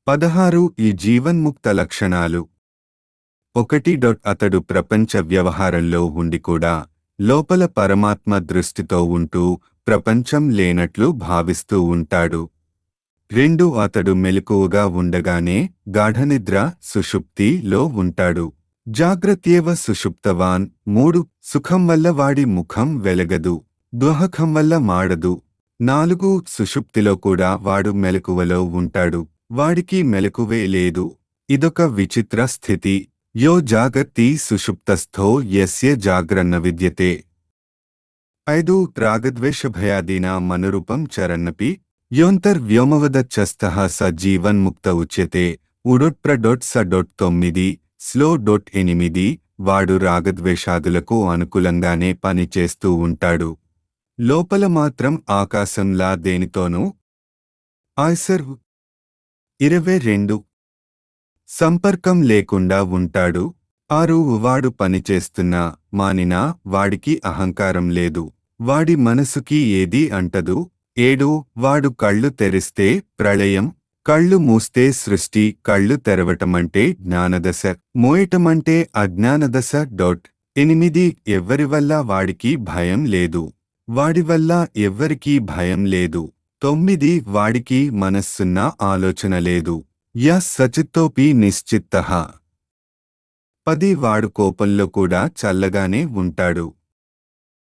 పదహారు ఈ జీవన్ముక్త లక్షణాలు ఒకటి డొట్ అతడు ప్రపంచ వ్యవహారంలో ఉండి కూడా లోపల పరమాత్మ దృష్టితో ఉంటూ ప్రపంచం లేనట్లు భావిస్తూ ఉంటాడు రెండు అతడు మెలకువగా ఉండగానే గాఢనిద్ర సుషుప్తిలో ఉంటాడు జాగ్రత్యేవ సుషుప్తవాన్ మూడు సుఖం వల్ల వాడి ముఖం వెలగదు దుహకం వల్ల మాడదు నాలుగు సుషుప్తిలో కూడా వాడు మెలకువలో ఉంటాడు వాడికి మెలకువే లేదు ఇదొక విచిత్ర స్థితి యో జాగర్తి సుషుప్తస్థో యస్య జాగ్రన్న విద్యతే ఐదు రాగద్వేషభయాదీనా మనురూపం చరన్నపి యోంతర్వ్యోమవదచ్చస్థ స జీవన్ముక్త ఉచ్యతే ఉడొట్ప్ర డొట్ స డొట్ తొమ్మిది స్లో డొట్ ఎనిమిది వాడు రాగద్వేషాదులకు అనుకూలంగానే పనిచేస్తూ ఉంటాడు లోపల మాత్రం ఆకాశంలా దేనితోనూ ఆయ్సర్ ఇరవై రెండు సంపర్కం లేకుండా ఉంటాడు ఆరు వాడు పనిచేస్తున్నా మానినా వాడికి అహంకారం లేదు వాడి మనసుకి ఏదీ అంటదు ఏడు వాడు కళ్ళు తెరిస్తే ప్రళయం కళ్ళు మూస్తే సృష్టి కళ్ళు తెరవటమంటే జ్ఞానదశ మోయటమంటే అజ్ఞానదశ డొట్ ఎనిమిది ఎవ్వరి వల్ల వాడికి భయం లేదు వాడి వల్ల ఎవ్వరికీ భయం లేదు తొమ్మిది వాడికి మనస్సున్న ఆలోచన లేదు య సచిత్తోపి నిశ్చిత్త పది వాడు కోపంలో కూడా చల్లగానే ఉంటాడు